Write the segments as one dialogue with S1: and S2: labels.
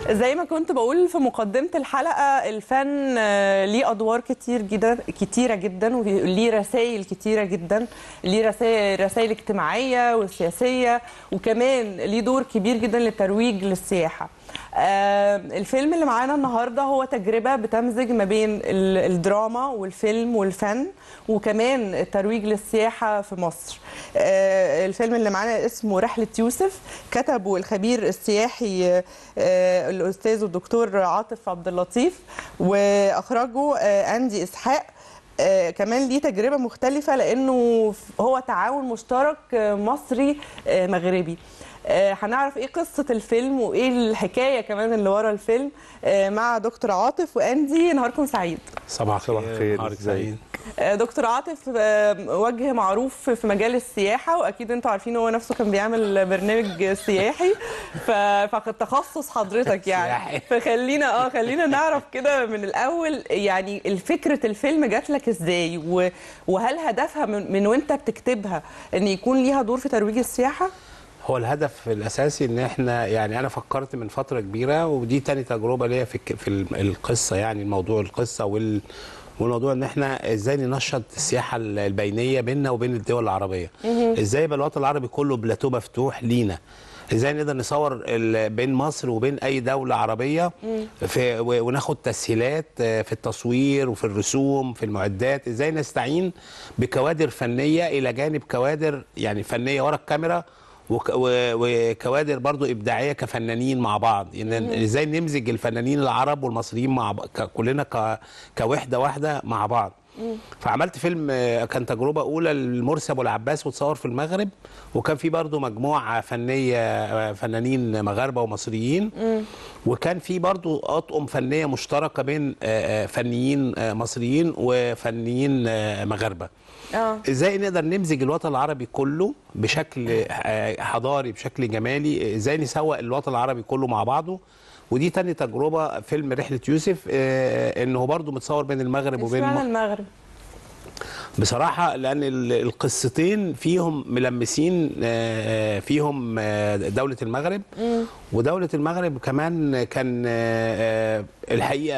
S1: زي ما كنت بقول في مقدمة الحلقة الفن آه، ليه أدوار كتير جدا كتيرة جدا وليه رسائل كتيرة جدا ليه رسائل رسائل اجتماعية وسياسية وكمان ليه دور كبير جدا للترويج للسياحة آه، الفيلم اللي معانا النهارده هو تجربه بتمزج ما بين ال- الدراما والفيلم والفن وكمان الترويج للسياحه في مصر. آه، الفيلم اللي معانا اسمه رحله يوسف كتبه الخبير السياحي آه، الاستاذ الدكتور عاطف عبد اللطيف واخرجه آه، اندي اسحاق آه، كمان ليه تجربة مختلفة لأنه هو تعاون مشترك آه، مصري آه، مغربي آه، هنعرف ايه قصة الفيلم وايه الحكاية كمان اللي ورا الفيلم آه، مع دكتور عاطف واندي نهاركم سعيد
S2: صباح
S3: صباح الخير،
S2: نهارك
S3: ازيك؟
S2: سعيد
S1: آه، دكتور عاطف آه، وجه معروف في مجال السياحة وأكيد أنتوا عارفين هو نفسه كان بيعمل برنامج سياحي ف- فكان تخصص حضرتك يعني
S2: سياحي.
S1: فخلينا اه خلينا نعرف كده من الأول يعني الفكرة الفيلم جات لك إزاي و- وهل هدفها من, من وأنت بتكتبها إن يكون ليها دور في ترويج السياحة؟
S2: هو الهدف الاساسي ان احنا يعني انا فكرت من فتره كبيره ودي تاني تجربه ليا في الك- في ال- القصه يعني الموضوع القصه وال والموضوع ان احنا ازاي ننشط السياحه ال- البينيه بيننا وبين الدول العربيه ازاي يبقى الوطن العربي كله بلاتو مفتوح لينا ازاي نقدر نصور ال- بين مصر وبين اي دوله عربيه في و- وناخد تسهيلات آه، في التصوير وفي الرسوم في المعدات ازاي نستعين بكوادر فنيه الى جانب كوادر يعني فنيه ورا الكاميرا وك- و- وكوادر برضو ابداعيه كفنانين مع بعض يعني ازاي نمزج الفنانين العرب والمصريين مع ب- ك- كلنا ك- كوحده واحده مع بعض فعملت فيلم آه، كان تجربه اولى لمرسي ابو العباس وتصور في المغرب وكان في برضو مجموعه فنيه آه، فنانين مغاربه ومصريين وكان في برضو اطقم فنيه مشتركه بين آه، آه، فنيين آه، مصريين وفنيين آه، مغاربه
S1: اه
S2: ازاي نقدر نمزج الوطن العربي كله بشكل آه، حضاري بشكل جمالي ازاي نسوق الوطن العربي كله مع بعضه ودي تاني تجربة فيلم رحلة يوسف آه، انه برضه متصور بين المغرب وبين
S1: اشمعنى
S2: م...
S1: المغرب؟
S2: بصراحة لان ال- القصتين فيهم ملمسين آه، آه، فيهم آه، دولة المغرب ودولة المغرب كمان كان آه، آه، الحقيقة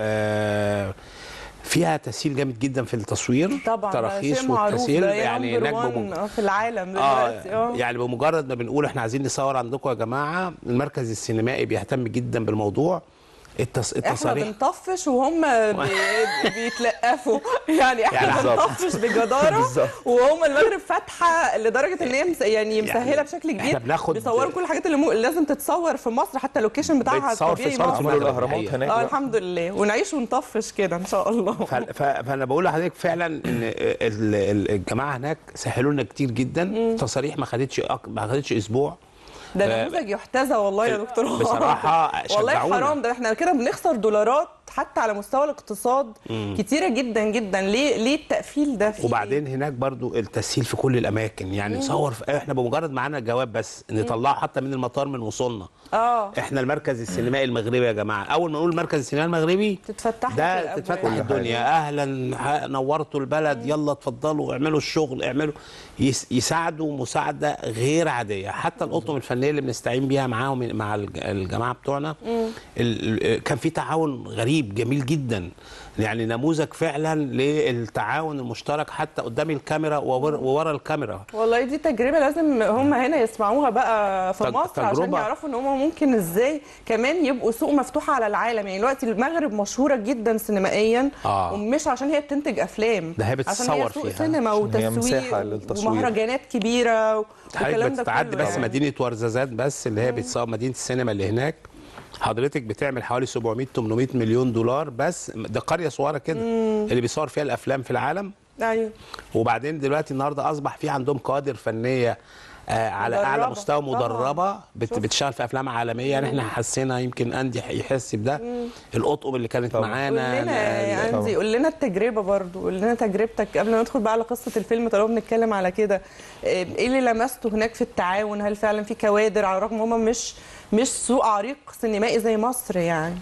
S2: آه، فيها تسهيل جامد جدا في التصوير
S1: طبعا ده
S2: تراخيص
S1: شيء معروف
S2: والتسهيل
S1: ده
S2: يعني
S1: number
S2: هناك
S1: one
S2: بم-
S1: في العالم دلوقتي
S2: اه
S1: اه
S2: يعني بمجرد ما بنقول احنا عايزين نصور عندكم يا جماعه المركز السينمائي بيهتم جدا بالموضوع التص...
S1: احنا
S2: التصاريح
S1: بنطفش وهم بي- بيتلقفوا يعني احنا
S2: يعني
S3: بالظبط.
S1: بنطفش بجداره
S3: بالظبط.
S1: وهم المغرب فاتحه لدرجه ان هي مس- يعني مسهله بشكل كبير
S2: احنا بناخد-
S1: بيصوروا كل الحاجات اللي, مو... اللي لازم تتصور في مصر حتى اللوكيشن بتاعها
S2: بيتصور في
S1: الطبيعي
S2: صالة
S1: مصر.
S3: عملوا
S2: المغرب
S3: الاهرامات
S2: الحقيقة.
S3: هناك
S1: اه
S3: بقى.
S1: الحمد لله ونعيش ونطفش كده ان شاء الله
S2: ف... ف... فانا بقول لحضرتك فعلا ان ال- ال- الجماعه هناك سهلوا لنا كتير جدا تصاريح ما خدتش أك... ما خدتش اسبوع
S1: ده
S2: ف-
S1: نموذج يحتذى والله يا دكتور
S2: بصراحة
S1: والله
S2: شجعونا.
S1: حرام ده احنا كده بنخسر دولارات حتى على مستوى الاقتصاد كتيره جدا جدا ليه ليه التقفيل ده فيه
S2: وبعدين هناك برضو التسهيل في كل الاماكن يعني نصور في... احنا بمجرد معانا الجواب بس نطلعه حتى من المطار من وصولنا
S1: اه
S2: احنا المركز السينمائي المغربي يا جماعه اول ما نقول المركز السينمائي المغربي
S1: تتفتح لك
S2: ده
S1: الأبواب.
S2: تتفتح
S3: كل
S2: الدنيا اهلا ح- نورتوا البلد يلا اتفضلوا اعملوا الشغل اعملوا يس يساعدوا مساعده غير عاديه حتى الاطقم الفنيه اللي بنستعين بيها معاهم مع الج- الجماعه بتوعنا ال- ال- كان في تعاون غريب جميل جدا يعني نموذج فعلا للتعاون المشترك حتى قدام الكاميرا وور- وورا الكاميرا
S1: والله دي تجربه لازم هم هنا يسمعوها بقى في
S2: تج-
S1: مصر عشان
S2: تجربة.
S1: يعرفوا ان هم ممكن ازاي كمان يبقوا سوق مفتوحه على العالم يعني دلوقتي المغرب مشهوره جدا سينمائيا
S2: آه.
S1: ومش عشان هي بتنتج افلام
S2: ده هي
S1: عشان
S2: بتتصور
S1: هي سوق
S2: فيها.
S1: سينما
S3: عشان هي
S1: وتسويق
S3: مساحة للتصوير.
S1: ومهرجانات كبيره
S2: حضرتك
S1: والكلام ده
S2: بتتعدي
S1: كله
S2: بس
S1: يعني.
S2: مدينه ورزازات بس اللي هي بتصور مدينه السينما اللي هناك حضرتك بتعمل حوالي 700 800 مليون دولار بس ده قريه صغيره كده اللي بيصور فيها الافلام في العالم
S1: ايوه
S2: وبعدين دلوقتي النهارده اصبح في عندهم كوادر فنيه آه على اعلى
S1: مدربة.
S2: مستوى
S1: طبعاً.
S2: مدربه بت
S1: شفت.
S2: بتشتغل في افلام عالميه يعني احنا حسينا يمكن اندي يحس بده الاطقم اللي كانت
S3: طبعاً.
S1: قول
S2: معانا
S1: لنا يا
S2: ال-
S1: اندي قول لنا التجربه برضو قول لنا تجربتك قبل ما ندخل بقى على قصه الفيلم طالما بنتكلم على كده ايه اللي لمسته هناك في التعاون هل فعلا في كوادر على الرغم هم مش مش سوق عريق سينمائي زي مصر يعني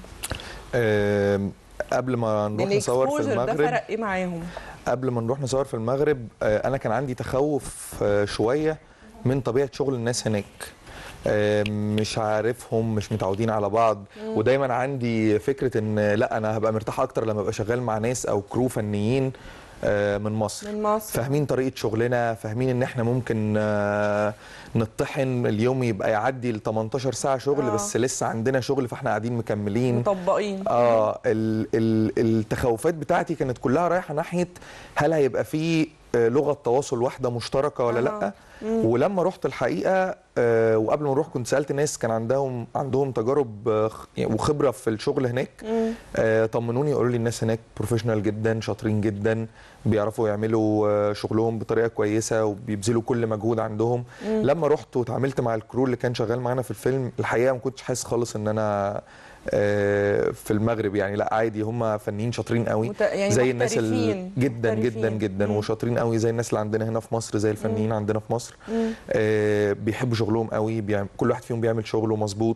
S3: آم، قبل ما نروح نصور في
S1: الإكسبوجر ده
S3: المغرب
S1: فرق ايه معاهم
S3: قبل ما نروح نصور في المغرب آه، انا كان عندي تخوف آه، شويه من طبيعه شغل الناس هناك آه، مش عارفهم مش متعودين على بعض ودايما عندي فكره ان لا انا هبقى مرتاح اكتر لما ابقى شغال مع ناس او كرو فنيين آه، من مصر
S1: من مصر
S3: فاهمين طريقه شغلنا فاهمين ان احنا ممكن آه، نطحن اليوم يبقى يعدي ل 18 ساعه شغل
S1: آه.
S3: بس لسه عندنا شغل فاحنا قاعدين مكملين
S1: مطبقين
S3: اه ال ال التخوفات بتاعتي كانت كلها رايحه ناحيه هل هيبقى في آه، لغه تواصل واحده مشتركه ولا لا ولما رحت الحقيقه آه، وقبل ما اروح كنت سالت ناس كان عندهم عندهم تجارب آه، خ- يعني وخبره في الشغل هناك آه، طمنوني قالوا لي الناس هناك بروفيشنال جدا شاطرين جدا بيعرفوا يعملوا آه، شغلهم بطريقه كويسه وبيبذلوا كل مجهود عندهم لما رحت واتعاملت مع الكرو اللي كان شغال معانا في الفيلم الحقيقه ما كنتش حاسس خالص ان انا آه، في المغرب يعني لا عادي هم فنيين شاطرين قوي
S1: مت- يعني
S3: زي الناس ال...
S1: محترفين.
S3: جدا جدا
S1: محترفين.
S3: جدا
S1: مم.
S3: وشاطرين قوي زي الناس اللي عندنا هنا في مصر زي الفنانين عندنا في مصر آه بيحبوا شغلهم قوي بيعم... كل واحد فيهم بيعمل شغله مظبوط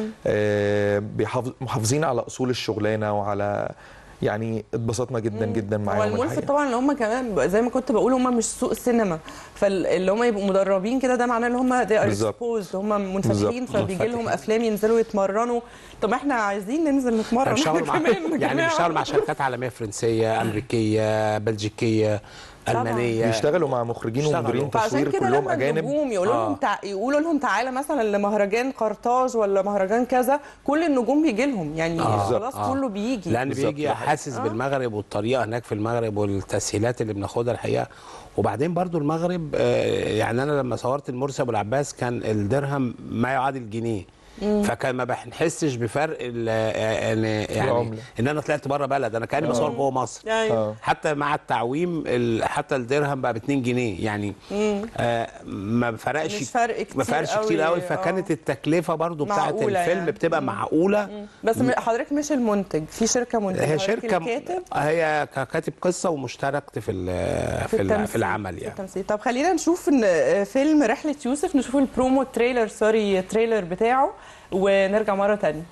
S3: آه بيحافظ... محافظين على اصول الشغلانه وعلى يعني اتبسطنا جدا جدا
S1: هو
S3: معاهم
S1: الملفت
S3: الحقيقه
S1: طبعا ان هم كمان زي ما كنت بقول هم مش سوق السينما فاللي هم يبقوا مدربين كده ده معناه ان هم they are
S3: بالظبط.
S1: exposed هم منفتحين
S3: بالظبط.
S1: فبيجي لهم افلام ينزلوا يتمرنوا طب احنا عايزين ننزل نتمرن
S2: بيشتغلوا مع
S1: كمان يا
S2: يعني
S1: جماعة.
S2: بيشتغلوا مع شركات عالميه فرنسيه امريكيه بلجيكيه
S1: طبعاً.
S2: المانيه
S3: بيشتغلوا مع مخرجين
S2: بيشتغلوا.
S3: ومديرين
S1: فعشان
S3: تصوير
S1: كده
S3: كلهم
S1: لما
S3: اجانب
S1: النجوم يقولوا لهم
S2: آه.
S1: تع... يقولوا لهم تعالى مثلا لمهرجان قرطاج ولا مهرجان كذا كل النجوم بيجي لهم يعني
S2: آه.
S1: خلاص
S2: آه.
S1: كله بيجي
S2: لان
S3: بالظبط،
S2: بيجي
S3: ده حقيقي.
S2: حاسس بالمغرب والطريقه هناك في المغرب والتسهيلات اللي بناخدها الحقيقه وبعدين برضو المغرب آه، يعني انا لما صورت المرسي ابو العباس كان الدرهم ما يعادل جنيه فكان ما بنحسش بفرق ال- آه، ان يعني
S3: العملة.
S2: ان انا طلعت بره بلد انا كاني بصور جوه مصر
S1: ايوه
S3: آه.
S2: حتى مع التعويم ال- حتى الدرهم بقى ب 2 جنيه يعني آه ما فرقش
S1: مش فرق كتير
S2: ما فرقش كتير
S1: قوي،
S2: قوي فكانت
S1: آه.
S2: التكلفه برضو بتاعت
S1: معقولة
S2: الفيلم
S1: يعني.
S2: بتبقى معقوله
S1: بس م- حضرتك مش المنتج في شركه منتجه
S2: هي
S1: حضرتك
S2: شركه
S1: الكاتب
S2: هي كاتب قصه ومشتركت في ال- في, ال- في
S1: التمثيل.
S2: العمل
S1: في
S2: يعني
S1: التمثيل طب خلينا نشوف إن فيلم رحله يوسف نشوف البرومو تريلر سوري تريلر بتاعه ونرجع مره تانية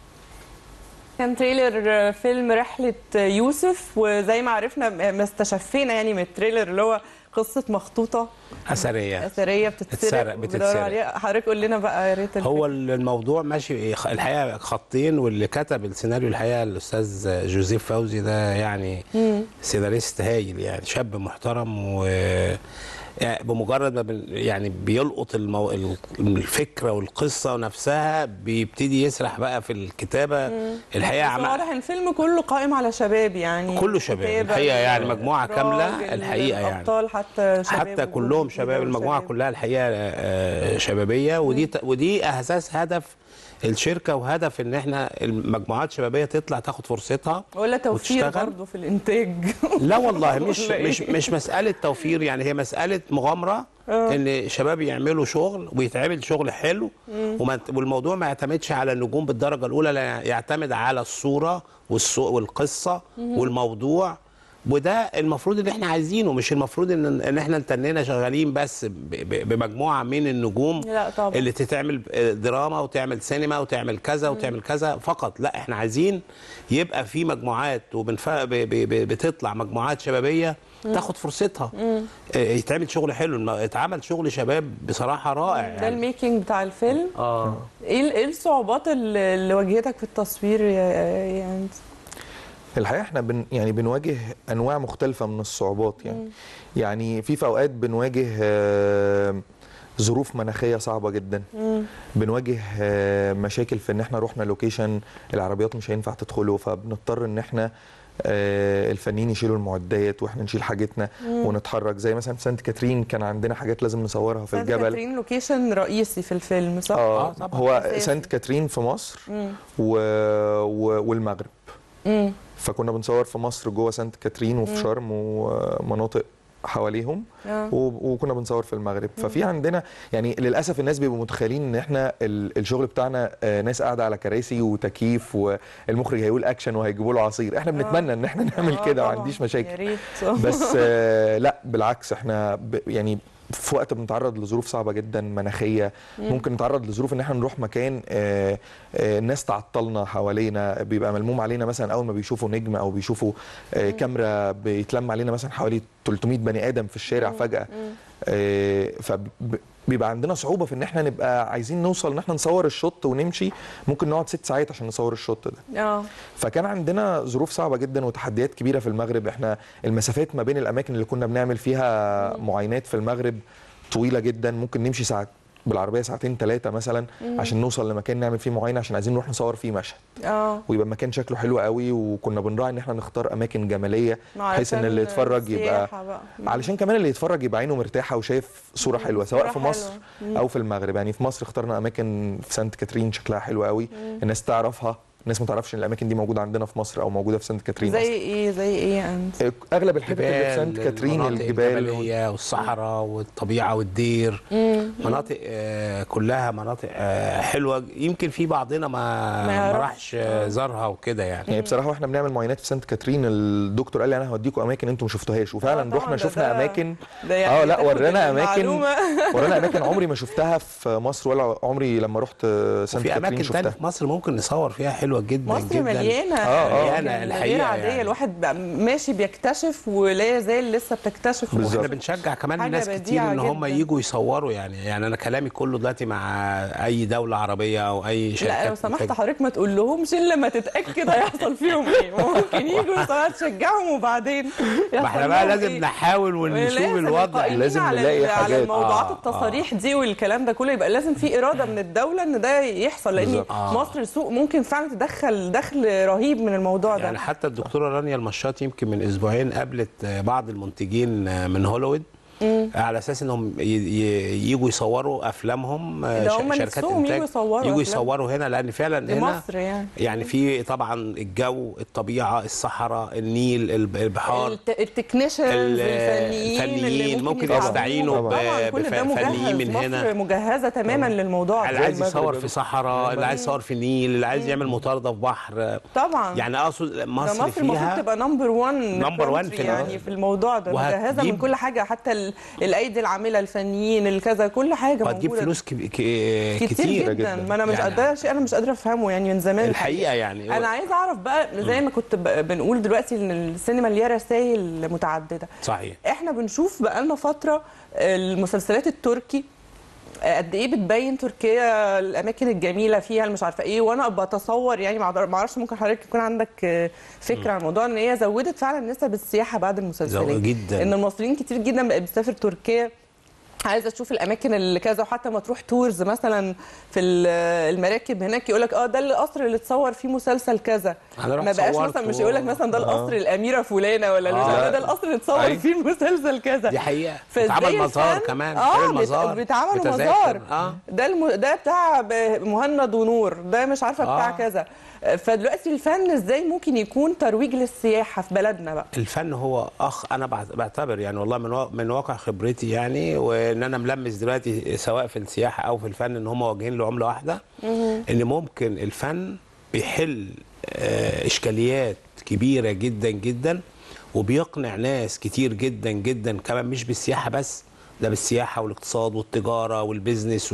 S1: كان تريلر فيلم رحلة يوسف وزي ما عرفنا ما استشفينا يعني من التريلر اللي هو قصة مخطوطة
S2: اثريه
S1: أثرية بتتسرق
S2: بتتسرق-
S1: وبيدوروا
S2: بتتسرق.
S1: عليها حضرتك قول لنا بقى يا ريت
S2: هو الموضوع ماشي الحقيقه خطين واللي كتب السيناريو الحقيقه الاستاذ جوزيف فوزي ده يعني سيناريست هايل يعني شاب محترم و يعني بمجرد ما بن- يعني بيلقط المو... الفكره والقصه نفسها بيبتدي يسرح بقى في الكتابه الحقيقه
S1: بس
S2: عم...
S1: واضح ان الفيلم كله قائم على شباب يعني
S2: كله شباب.
S1: كتابة،
S2: الحقيقة يعني مجموعة
S1: إخراج،
S2: كاملة الحقيقة يعني.
S1: الابطال حتى شباب
S2: حتى
S1: وجود
S2: كلهم
S1: جديدة
S2: شباب المجموعه
S1: وشباب.
S2: كلها الحقيقه آه، شبابيه ودي ودي اساس هدف الشركه وهدف ان احنا المجموعات الشبابيه تطلع تاخد فرصتها
S1: ولا توفير
S2: وتشتغل.
S1: برضه في الانتاج
S2: لا والله مش
S1: ولا إيه؟
S2: مش مش مساله توفير يعني هي مساله مغامره ان شباب يعملوا شغل ويتعمل شغل حلو وما والموضوع ما يعتمدش على النجوم بالدرجه الاولى لا يعتمد على الصوره والسو- والقصه والموضوع وده المفروض اللي احنا عايزينه مش المفروض ان ان احنا نتنينا شغالين بس ب- ب- بمجموعه من النجوم
S1: لا طبعا.
S2: اللي تتعمل دراما وتعمل سينما وتعمل كذا وتعمل كذا فقط لا احنا عايزين يبقى في مجموعات وبنف... ب... ب... ب... بتطلع مجموعات شبابيه تاخد فرصتها اه، يتعمل شغل حلو الم- اتعمل شغل شباب بصراحه رائع
S1: ده
S2: يعني
S1: الميكنج بتاع الفيلم
S2: اه
S1: ايه ال- ايه الصعوبات اللي اللي واجهتك في التصوير يا يعني
S3: الحقيقه احنا بن يعني بنواجه انواع مختلفه من الصعوبات يعني يعني في في اوقات بنواجه آه، ظروف مناخيه صعبه جدا بنواجه آه، مشاكل في ان احنا رحنا لوكيشن العربيات مش هينفع تدخله فبنضطر ان احنا آه، الفنيين يشيلوا المعدات واحنا نشيل حاجتنا ونتحرك زي مثلا في سانت كاترين كان عندنا حاجات لازم نصورها في
S1: سانت
S3: الجبل
S1: كاترين لوكيشن رئيسي في الفيلم صح؟
S3: اه
S2: آه، طبعاً.
S3: هو
S1: أساسي.
S3: سانت كاترين في مصر و... و... والمغرب
S1: مم.
S3: فكنا بنصور في مصر جوه سانت كاترين وفي شرم ومناطق حواليهم
S1: آه.
S3: و- وكنا بنصور في المغرب ففي عندنا يعني للاسف الناس بيبقوا متخيلين ان احنا ال- الشغل بتاعنا آه، ناس قاعده على كراسي وتكييف والمخرج هيقول اكشن وهيجيبوا له عصير احنا بنتمنى ان احنا نعمل
S1: آه،
S3: كده ما
S1: طبعاً.
S3: عنديش
S1: يا
S3: مشاكل
S1: ريت
S3: بس آه، لا بالعكس احنا ب يعني في وقت بنتعرض لظروف صعبه جدا مناخيه ممكن نتعرض لظروف ان احنا نروح مكان آه، آه، الناس تعطلنا حوالينا بيبقى ملموم علينا مثلا اول ما بيشوفوا نجم او بيشوفوا آه، كاميرا بيتلم علينا مثلا حوالي 300 بني ادم في الشارع فجاه آه، فب بيبقى عندنا صعوبه في ان احنا نبقى عايزين نوصل ان احنا نصور الشوت ونمشي ممكن نقعد ست ساعات عشان نصور الشوت ده
S1: اه
S3: فكان عندنا ظروف صعبه جدا وتحديات كبيره في المغرب احنا المسافات ما بين الاماكن اللي كنا بنعمل فيها معاينات في المغرب طويله جدا ممكن نمشي ساعات بالعربيه ساعتين ثلاثه مثلا عشان نوصل لمكان نعمل فيه معاينه عشان عايزين نروح نصور فيه مشهد
S1: اه
S3: ويبقى المكان شكله حلو قوي وكنا بنراعي ان احنا نختار اماكن جماليه بحيث ان اللي يتفرج يبقى
S1: السياحة بقى.
S3: علشان كمان اللي يتفرج يبقى عينه مرتاحه وشايف صوره حلوه سواء
S1: صورة
S3: في مصر
S1: حلوة.
S3: او في المغرب يعني في مصر اخترنا اماكن في سانت كاترين شكلها حلو قوي الناس تعرفها الناس ما تعرفش ان الاماكن دي موجوده عندنا في مصر او موجوده في سانت كاترين
S1: زي
S3: أصلاً.
S1: ايه زي ايه انت
S3: اغلب الحتت اللي في سانت كاترين
S2: المناطق
S3: الجبال
S2: الجبليه والصحراء والطبيعه والدير مناطق آه، كلها مناطق آه، حلوه يمكن في بعضنا ما
S1: ما
S2: ما
S1: يعرفش.
S2: راحش آه، زارها وكده يعني
S3: يعني بصراحه واحنا بنعمل معاينات في سانت كاترين الدكتور قال لي انا هوديكم اماكن انتم ما شفتوهاش
S1: آه
S3: وفعلا
S1: طبعاً،
S3: رحنا
S1: ده-
S3: شفنا
S1: ده-
S3: اماكن
S1: ده يعني
S3: اه لا
S1: تاخد
S3: ورانا اماكن
S1: المعلومة.
S3: ورانا اماكن عمري ما شفتها في مصر ولا عمري لما رحت سانت
S2: وفي
S3: كاترين
S2: اماكن تانية
S3: شفتها
S2: في مصر ممكن نصور فيها حلوه جدا
S1: مصر
S2: جدا
S1: مليانه
S3: آه، آه.
S1: أماكن
S2: مليانة
S1: غير
S2: الحقيقة
S1: عاديه
S2: يعني.
S1: الواحد بقى ماشي بيكتشف ولا يزال لسه بتكتشف
S3: بالظبط.
S2: احنا بنشجع كمان
S1: حاجة
S2: ناس كتير
S1: بديعة
S2: ان هم
S1: جداً.
S2: يجوا يصوروا يعني يعني انا كلامي كله دلوقتي مع اي دوله عربيه او اي شركات
S1: لا لو سمحت
S2: إنتاج.
S1: حضرتك ما تقول لهمش الا لما تتاكد هيحصل فيهم ايه ممكن يجوا سواء تشجعهم وبعدين
S2: ما احنا
S1: يحصل
S2: بقى
S1: لهم
S2: لازم
S1: إيه؟
S2: نحاول ونشوف
S1: لازم
S2: الوضع
S1: القائمين
S3: لازم
S1: على
S3: نلاقي
S1: ال- على
S3: حاجات.
S1: الموضوعات
S2: آه،
S1: التصاريح دي والكلام ده كله يبقى لازم في اراده من الدوله ان ده يحصل لان
S3: بالظبط.
S2: آه.
S1: مصر السوق ممكن فعلا تدخل دخل رهيب من الموضوع ده
S2: يعني حتى الدكتوره رانيا المشاط يمكن من اسبوعين قابلت بعض المنتجين من هوليوود على اساس انهم ي- ي- يجوا يصوروا افلامهم
S1: ده
S2: ش-
S1: هم
S2: شركات
S1: نفسهم
S2: انتاج
S1: يجوا يصوروا
S2: يجوا
S1: أفلام.
S2: يصوروا هنا لان فعلا
S1: دي
S2: هنا
S1: مصر يعني
S2: يعني في طبعا الجو الطبيعه الصحراء النيل الب- البحار
S1: الت- التكنيشنز
S2: ال-
S1: الفنيين اللي
S2: الفنيين ممكن
S1: يساعدوهم.
S2: يستعينوا ب-
S1: طبعا كل ده
S2: بفنيين
S1: مجهز
S2: من
S1: مصر
S2: هنا.
S1: مجهزه تماما للموضوع
S2: اللي
S1: ده
S2: عايز
S3: المغرب
S2: يصور
S3: يا
S2: في
S3: دكتور.
S2: صحراء اللي عايز يصور في النيل اللي عايز يعمل مطارده في بحر
S1: طبعا
S2: يعني اقصد
S1: ده
S2: مصر
S1: مصر المفروض
S2: فيها
S1: تبقى نمبر 1
S2: Number one في
S1: يعني في الموضوع ده
S2: وهتجيب-
S1: مجهزه من كل حاجه حتى ال- الايدي العامله الفنيين الكذا كل حاجه
S2: وهتجيب
S1: موجوده
S2: فلوس كب- ك-
S1: كتير,
S2: كتير
S1: جدا,
S3: جداً.
S1: ما انا مش
S2: يعني-
S1: قادره شيء انا مش قادره افهمه يعني من زمان
S2: الحقيقه يعني
S1: انا عايزه اعرف بقى زي ما كنت ب- بنقول دلوقتي ان السينما ليها رسائل متعدده
S2: صحيح
S1: احنا بنشوف بقالنا فتره المسلسلات التركي قد ايه بتبين تركيا الاماكن الجميله فيها اللي مش عارفه ايه وانا بتصور يعني ما أقدر- ما اعرفش ممكن حضرتك يكون عندك آه، فكره عن الموضوع ان هي زودت فعلا نسب السياحه بعد المسلسلات
S2: زو- جداً.
S1: ان المصريين كتير جدا بقى بتسافر تركيا عايزه تشوف الاماكن اللي كذا وحتى ما تروح تورز مثلا في ال- المراكب هناك يقول لك اه ده القصر اللي اتصور فيه مسلسل كذا
S2: أنا رحت
S1: ما بقاش
S2: صورت
S1: مثلا مش
S2: و-
S1: يقول لك مثلا ده القصر الاميره فلانه ولا مش
S2: آه.
S1: عارفة ده القصر اللي اتصور
S3: أيوة.
S1: فيه المسلسل كذا
S2: دي حقيقه
S1: فإزاي
S2: اتعمل مزار
S1: الفن-
S2: كمان
S1: اه
S2: اتعمل
S1: بيت-
S2: مزار
S1: بيتعملوا
S2: بتذاكر.
S1: مزار
S2: اه
S1: ده الم... ده بتاع ب- مهند ونور ده مش عارفه بتاع
S2: آه.
S1: كذا فدلوقتي الفن ازاي ممكن يكون ترويج للسياحه في بلدنا بقى
S2: الفن هو اخ انا بعت- بعتبر يعني والله من وا- من واقع خبرتي يعني وان انا ملمس دلوقتي سواء في السياحه او في الفن ان هم واجهين لعمله واحده ان ممكن الفن بيحل آه، اشكاليات كبيره جدا جدا وبيقنع ناس كتير جدا جدا كمان مش بالسياحه بس ده بالسياحه والاقتصاد والتجاره والبيزنس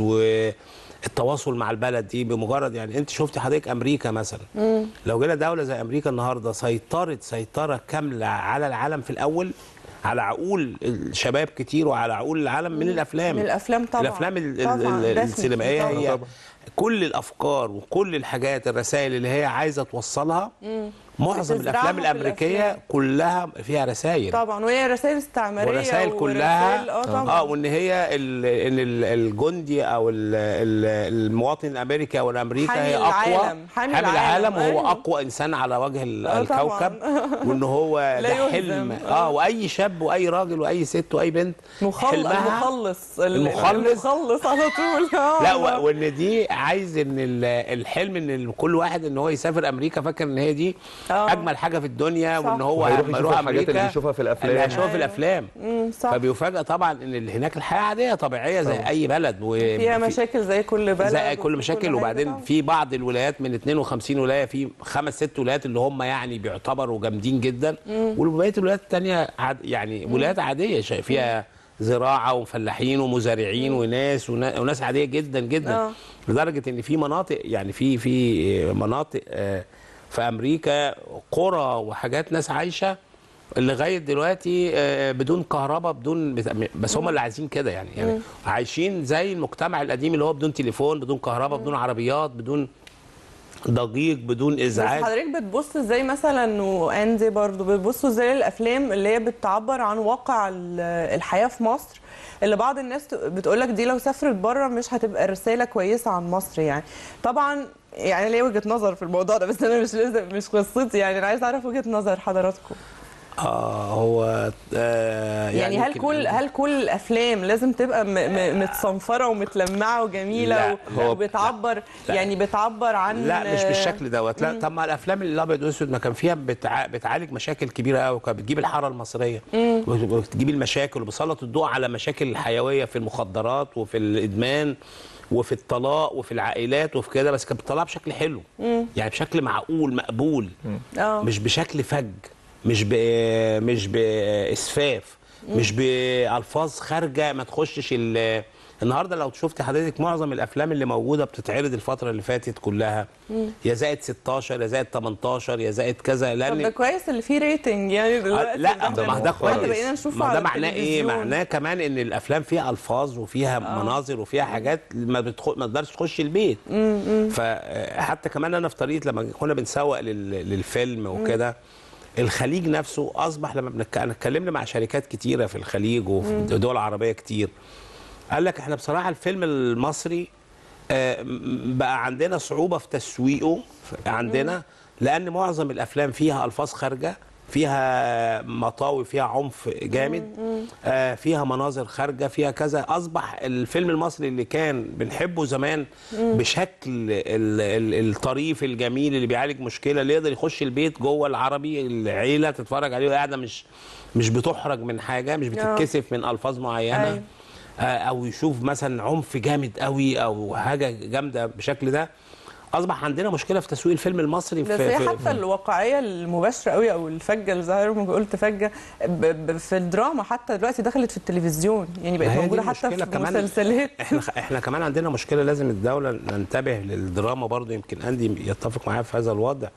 S2: والتواصل مع البلد دي بمجرد يعني انت شفتي حضرتك امريكا مثلا لو جينا دوله زي امريكا النهارده سيطرت سيطره كامله على العالم في الاول على عقول الشباب كتير وعلى عقول العالم من الافلام
S1: من الافلام طبعا
S2: الافلام ال- ال-
S1: طبعاً.
S2: ال-
S1: definitely
S2: السينمائيه
S1: طبعاً.
S2: هي كل الافكار وكل الحاجات الرسائل اللي هي عايزه توصلها معظم
S1: بتزرعها
S2: الافلام
S1: في
S2: الامريكيه
S1: الأفلام.
S2: كلها فيها رسائل
S1: طبعا وهي رسائل استعماريه
S2: ورسائل
S1: ورسائل-
S2: كلها
S1: اه طبعا
S2: اه وان هي ال ان ال- الجندي او ال- ال- المواطن الامريكي او الامريكا
S1: حامل
S2: هي اقوى
S1: العالم، حامل
S2: حامل
S1: العالم،
S2: العالم وهو
S1: أيوه.
S2: اقوى انسان على وجه ال-
S1: آه طبعاً.
S2: الكوكب وان هو
S1: لا
S2: ده
S1: يهزم.
S2: حلم
S1: آه.
S2: اه واي شاب واي راجل واي ست واي بنت
S1: مخل...
S2: حلمها
S1: المخلص ال-
S2: المخلص.
S1: المخلص على طول آه
S2: لا
S1: والله.
S2: و- وان دي عايز ان ال- الحلم ان ال- كل واحد ان هو يسافر امريكا فاكر ان هي دي
S1: آه.
S2: اجمل حاجه في الدنيا
S1: صح.
S2: وان هو
S3: وهيروح
S2: لما
S3: يشوف
S2: يروح
S3: الحاجات اللي
S2: امريكا
S3: بيشوفها في الأفلام.
S2: اللي هيشوفها في
S1: أيوه.
S2: الافلام
S1: مم، صح
S2: فبيفاجئ طبعا ان ال- هناك الحياه عاديه طبيعيه زي اي بلد و
S1: فيها
S2: في-
S1: مشاكل زي كل بلد
S2: زي كل
S1: وفي
S2: مشاكل
S1: حاجة
S2: وبعدين
S1: طبعاً.
S2: في بعض الولايات من 52 ولايه في خمس ست ولايات اللي هم يعني بيعتبروا جامدين جدا وبقيه الولايات الثانيه عاد يعني ولايات عاديه شا- فيها زراعه وفلاحين ومزارعين وناس ونا- وناس عاديه جدا جدا
S1: آه.
S2: لدرجه ان في مناطق يعني في في مناطق آه، في امريكا قرى وحاجات ناس عايشه لغايه دلوقتي آه، بدون كهرباء بدون بت- بس هم اللي عايزين كده يعني يعني عايشين زي المجتمع القديم اللي هو بدون تليفون بدون كهرباء بدون عربيات بدون ضجيج بدون
S1: بس
S2: ازعاج
S1: حضرتك بتبص ازاي مثلا واندي برضو بتبصوا ازاي الافلام اللي هي بتعبر عن واقع ال- الحياه في مصر اللي بعض الناس بتقولك دي لو سافرت بره مش هتبقى رساله كويسه عن مصر يعني طبعا يعني ليا وجهه نظر في الموضوع ده بس انا مش لازم مش قصتي يعني انا عايزه اعرف وجهه نظر حضراتكم
S2: اه هو آه
S1: يعني, هل
S2: يمكن-
S1: كل هل كل الافلام لازم تبقى م م متصنفره ومتلمعه وجميله
S2: لا،
S1: و-
S3: هو-
S1: وبتعبر
S2: لا.
S1: يعني بتعبر عن
S2: لا مش بالشكل دوت لا طب ما الافلام الابيض والاسود ما كان فيها بتع... بتعالج مشاكل كبيره قوي كانت بتجيب الحاره المصريه وبتجيب المشاكل وبتسلط الضوء على مشاكل الحيويه في المخدرات وفي الادمان وفي الطلاق وفي العائلات وفي كده بس كانت بتطلعها بشكل حلو يعني بشكل معقول مقبول
S1: اه
S2: مش بشكل فج مش ب... مش باسفاف مش بالفاظ خارجه ما تخشش ال... النهارده لو شفت حضرتك معظم الافلام اللي موجوده بتتعرض الفتره اللي فاتت كلها يا زائد 16 يا زائد 18 يا زائد كذا
S1: طب ده
S2: لان
S1: كويس اللي فيه ريتنج يعني
S2: آه،
S1: دلوقتي
S2: لا
S1: ده
S2: ده ما ده
S1: دلوقتي
S2: كويس
S1: بقينا نشوفه
S2: ما
S1: على
S2: ده معناه ايه
S1: التلفزيون.
S2: معناه كمان ان الافلام فيها الفاظ وفيها آه. مناظر وفيها حاجات ما بتخ... ما تقدرش تخش البيت فحتى كمان انا في طريقه لما كنا بنسوق لل... للفيلم وكده الخليج نفسه اصبح لما بنك... انا اتكلمنا مع شركات كتيره في الخليج وفي دول عربيه كتير قال لك احنا بصراحه الفيلم المصري آه، م- بقى عندنا صعوبه في تسويقه ف- عندنا لان معظم الافلام فيها الفاظ خارجه فيها مطاوي فيها عنف جامد آه، فيها مناظر خارجه فيها كذا اصبح الفيلم المصري اللي كان بنحبه زمان بشكل ال- ال- الطريف الجميل اللي بيعالج مشكله اللي يقدر يخش البيت جوه العربي العيله تتفرج عليه وقاعده مش مش بتحرج من حاجه مش بتتكسف من الفاظ معينه
S1: أيوة.
S2: آه، او يشوف مثلا عنف جامد قوي او حاجه جامده بالشكل ده اصبح عندنا مشكله في تسويق الفيلم المصري
S1: بس
S2: في,
S1: هي
S2: في
S1: حتى الواقعيه المباشره قوي او الفجه اللي زي ما قلت فجه ب- ب- في الدراما حتى دلوقتي دخلت في التلفزيون يعني بقت
S2: ما هي دي
S1: موجوده حتى
S2: المشكلة
S1: في
S2: كمان.
S1: مسلسلات
S2: احنا احنا كمان عندنا مشكله لازم الدوله ننتبه للدراما برضو يمكن اندي يتفق معايا في هذا الوضع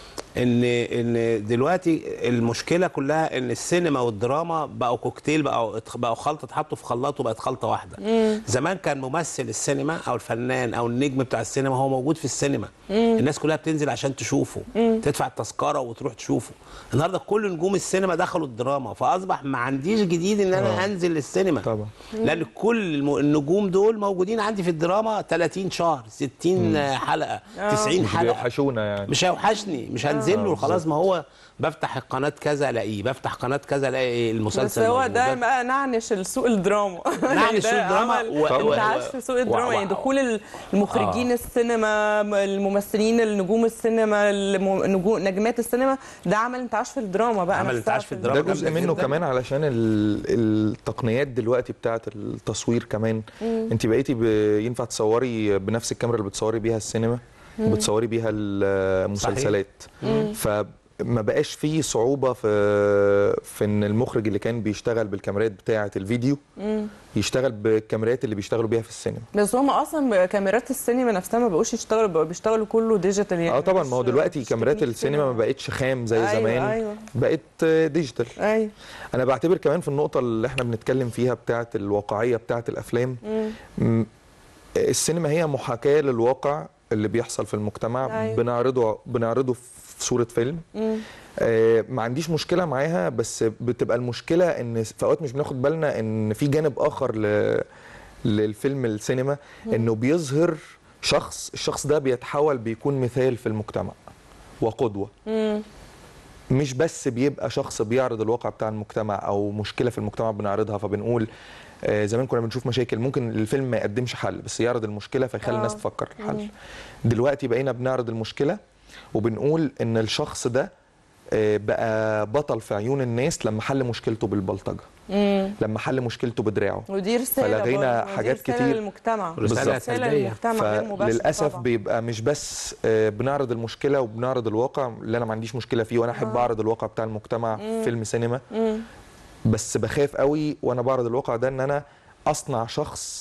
S2: ان ان دلوقتي المشكله كلها ان السينما والدراما بقوا كوكتيل بقوا بقوا خلطه اتحطوا في خلاط وبقت خلطه واحده زمان كان ممثل السينما او الفنان او النجم بتاع السينما هو موجود في السينما الناس كلها بتنزل عشان تشوفه تدفع التذكره وتروح تشوفه النهارده كل نجوم السينما دخلوا الدراما فاصبح ما عنديش جديد ان انا انزل للسينما
S3: طبعا.
S2: لان كل الم- النجوم دول موجودين عندي في الدراما 30 شهر 60 حلقه 90
S3: مش
S2: حلقه
S3: بيوحشونا يعني
S2: مش هيوحشني مش هنزل له خلاص ما هو بفتح القناه كذا الاقيه بفتح قناه كذا الاقي إيه المسلسل
S1: بس هو
S2: موجود.
S1: ده بقى نعنش السوق الدراما
S2: نعنش
S1: ده
S2: سوق الدراما
S1: عمل
S2: و-
S3: و-
S1: انتعاش في سوق الدراما
S2: و-
S1: يعني
S2: و-
S1: دخول المخرجين السينما الممثلين النجوم السينما الم- نجوم نجمات السينما ده عمل انتعاش في الدراما بقى
S2: عمل
S1: نفسها
S2: انتعاش في
S3: ده
S2: الدراما
S3: جزء
S2: جامدة
S3: منه
S2: جداً.
S3: كمان علشان ال- التقنيات دلوقتي بتاعه التصوير كمان انت بقيتي ب... ينفع تصوري بنفس الكاميرا اللي بتصوري بيها السينما وبتصوري بيها المسلسلات فما بقاش فيه صعوبه في في ان المخرج اللي كان بيشتغل بالكاميرات بتاعه الفيديو يشتغل بالكاميرات اللي بيشتغلوا بيها في السينما
S1: بس هم اصلا كاميرات السينما نفسها ما بقوش يشتغلوا بقوا بيشتغلوا كله ديجيتال يعني
S3: اه طبعا
S1: مش-
S3: ما هو دلوقتي
S1: مش
S3: كاميرات
S1: تكنيك
S3: السينما ما بقتش خام زي
S1: أيوة،
S3: زمان
S1: أيوة.
S3: بقت ديجيتال
S1: ايوه
S3: انا بعتبر كمان في النقطه اللي احنا بنتكلم فيها بتاعه الواقعيه بتاعه الافلام م- السينما هي محاكاه للواقع اللي بيحصل في المجتمع
S1: أيوة.
S3: بنعرضه بنعرضه في صوره فيلم آه ما عنديش مشكله معاها بس بتبقى المشكله ان في اوقات مش بناخد بالنا ان في جانب اخر ل... للفيلم السينما انه بيظهر شخص الشخص ده بيتحول بيكون مثال في المجتمع وقدوه مش بس بيبقى شخص بيعرض الواقع بتاع المجتمع او مشكله في المجتمع بنعرضها فبنقول آه، زمان كنا بنشوف مشاكل ممكن الفيلم ما يقدمش حل بس يعرض المشكله فيخلي الناس تفكر في الحل دلوقتي بقينا بنعرض المشكله وبنقول ان الشخص ده آه، بقى بطل في عيون الناس لما حل مشكلته بالبلطجه لما حل مشكلته بدراعه
S1: ودي رساله
S3: فلغينا
S1: برضه، ودي
S3: حاجات
S1: رسالة
S3: كتير.
S1: للمجتمع
S2: رسالة
S1: رساله
S2: سلبية.
S1: للمجتمع غير مباشره
S3: فللاسف
S1: طبعاً.
S3: بيبقى مش بس آه، بنعرض المشكله وبنعرض الواقع اللي انا ما عنديش مشكله فيه وانا احب اعرض الواقع بتاع المجتمع في فيلم سينما بس بخاف قوي وانا بعرض الواقع ده ان انا اصنع شخص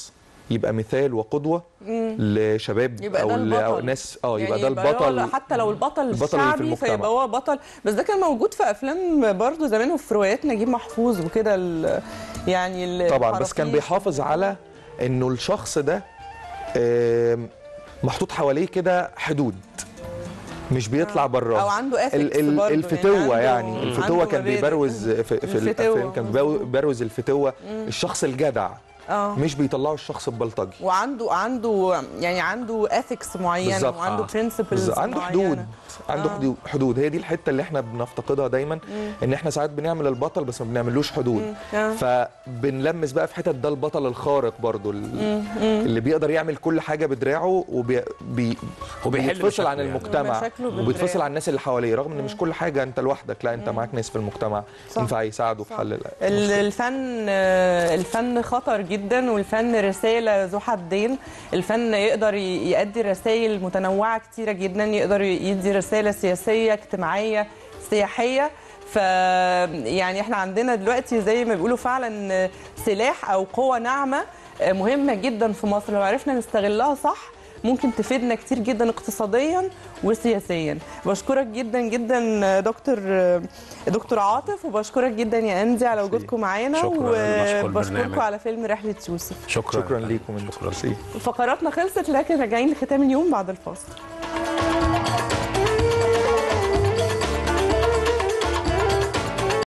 S3: يبقى مثال وقدوه لشباب
S1: يبقى
S3: او
S1: ده
S3: ل- أو
S1: البطل
S3: ناس اه يبقى
S1: يعني
S3: ده
S1: هو
S3: البطل
S1: حتى لو البطل,
S3: البطل اللي في
S1: الشعبي
S3: المجتمع.
S1: فيبقى هو بطل بس ده كان موجود في افلام برضه زمان وفي روايات نجيب محفوظ وكده ال- يعني ال-
S3: طبعا بس كان
S1: الحرافيش.
S3: بيحافظ على انه الشخص ده آم، محطوط حواليه كده حدود مش بيطلع بره
S1: أو عنده ethics
S3: ال- ال-
S1: برضه،
S3: الفتوه
S1: يعني
S3: يعني,
S1: عنده-
S3: الفتوه
S1: عنده
S3: كان
S1: مبادئ.
S3: بيبروز في, في
S1: الفتوة،
S3: الافلام كان بيبو- بيبروز الفتوه الشخص الجدع
S1: اه
S3: مش بيطلعوا الشخص البلطجي
S1: وعنده عنده يعني عنده اثكس معينه
S3: بالظبط.
S1: وعنده
S2: آه.
S1: برنسبلز
S3: بالظبط. عنده حدود عنده
S1: آه.
S3: حدود حدود هي دي الحته اللي احنا بنفتقدها دايما ان احنا ساعات بنعمل البطل بس ما بنعملوش حدود
S1: آه.
S3: فبنلمس بقى في حتت ده البطل الخارق برضو ال- اللي بيقدر يعمل كل حاجه بدراعه وبي بي
S2: وبيحل
S3: وبيتفصل عن
S2: مشاكله يعني.
S3: المجتمع
S1: ومشاكله بدراعه.
S3: وبيتفصل عن الناس اللي حواليه رغم ان مش كل حاجه انت لوحدك لا انت معاك ناس في المجتمع
S1: صح.
S3: ينفع يساعدوا في حل ال-
S1: ال- الفن آه، الفن خطر جدا والفن رساله ذو حدين الفن يقدر ي- يؤدي رسائل متنوعه كتيره جدا يقدر ي- يدي رساله سياسيه اجتماعيه سياحيه ف يعني احنا عندنا دلوقتي زي ما بيقولوا فعلا سلاح او قوه ناعمه آه، مهمه جدا في مصر لو عرفنا نستغلها صح ممكن تفيدنا كتير جدا اقتصاديا وسياسيا بشكرك جدا جدا دكتور دكتور عاطف وبشكرك جدا يا اندي على وجودكم معانا
S2: شكراً، نشكر
S1: وبشكركم
S2: البرنامج.
S1: على فيلم رحله يوسف
S2: شكرا
S3: شكرا ليكم
S2: شكرا
S3: شكرا
S1: فقراتنا خلصت لكن راجعين لختام اليوم بعد الفاصل